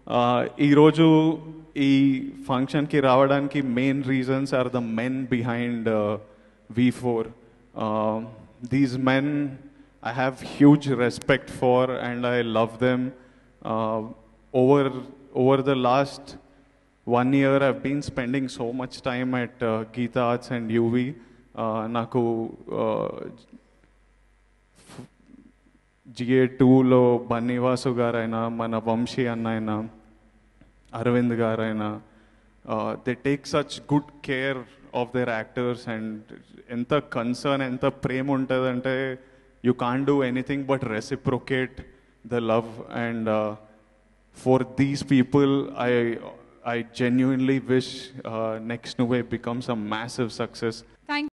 ఈరోజు ఈ ఫంక్షన్కి రావడానికి main reasons are the men behind we for these men I have huge respect for and I love them over over the last one year I've been spending so much time at Geetha Arts and UV నాకు GA టూలో బన్నీవాసు గారైనా మన వంశీ అన్న అయినా అరవింద్ గారైనా they take such good care of their actors and ఎంత concern ఎంత ప్రేమ ఉంటుందంటే you can do anything but reciprocate the love and for these people I I genuinely wish uh, Next Nuve becomes a massive success. Thank